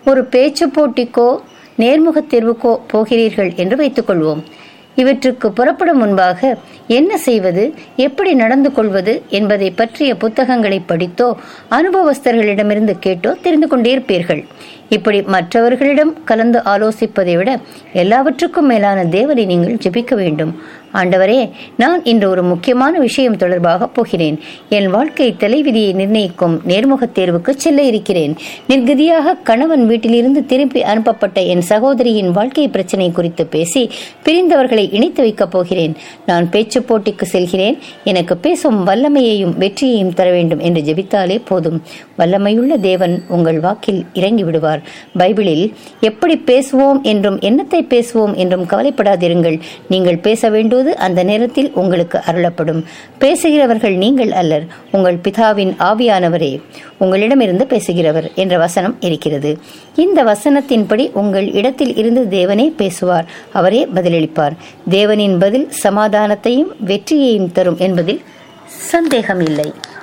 ஒரு பேச்சு போட்டிக்கோ நேர்முகத் தேர்வுக்கோ போகிறீர்கள் என்று வைத்துக்கொள்வோம் இவற்றுக்கு புறப்படும் முன்பாக என்ன செய்வது எப்படி நடந்து கொள்வது என்பதை பற்றிய புத்தகங்களை படித்தோ அனுபவஸ்தர்களிடமிருந்து கேட்டோ தெரிந்து கொண்டிருப்பீர்கள் இப்படி மற்றவர்களிடம் கலந்து ஆலோசிப்பதை விட எல்லாவற்றுக்கும் மேலான தேவனை நீங்கள் ஜெபிக்க வேண்டும் ஆண்டவரே நான் இன்று ஒரு முக்கியமான விஷயம் தொடர்பாக போகிறேன் என் வாழ்க்கை தலைவிதியை நிர்ணயிக்கும் நேர்முகத் தேர்வுக்கு செல்ல இருக்கிறேன் நிர்கதியாக கணவன் வீட்டிலிருந்து திருப்பி அனுப்பப்பட்ட என் சகோதரியின் வாழ்க்கை பிரச்சனை குறித்து பேசி பிரிந்தவர்களை இணைத்து வைக்கப் போகிறேன் நான் பேச்சு போட்டிக்கு செல்கிறேன் எனக்கு பேசும் வல்லமையையும் வெற்றியையும் தர வேண்டும் என்று ஜெபித்தாலே போதும் வல்லமையுள்ள தேவன் உங்கள் வாக்கில் இறங்கி விடுவார் பைபிளில் எப்படி பேசுவோம் என்றும் என்னத்தை பேசுவோம் என்றும் கவலைப்படாதிருங்கள் நீங்கள் பேச வேண்டுவது அந்த நேரத்தில் உங்களுக்கு அருளப்படும் பேசுகிறவர்கள் நீங்கள் அல்லர் உங்கள் பிதாவின் ஆவியானவரே உங்களிடமிருந்து பேசுகிறவர் என்ற வசனம் இருக்கிறது இந்த வசனத்தின்படி உங்கள் இடத்தில் இருந்து தேவனே பேசுவார் அவரே பதிலளிப்பார் தேவனின் பதில் சமாதானத்தையும் வெற்றியையும் தரும் என்பதில் சந்தேகம் இல்லை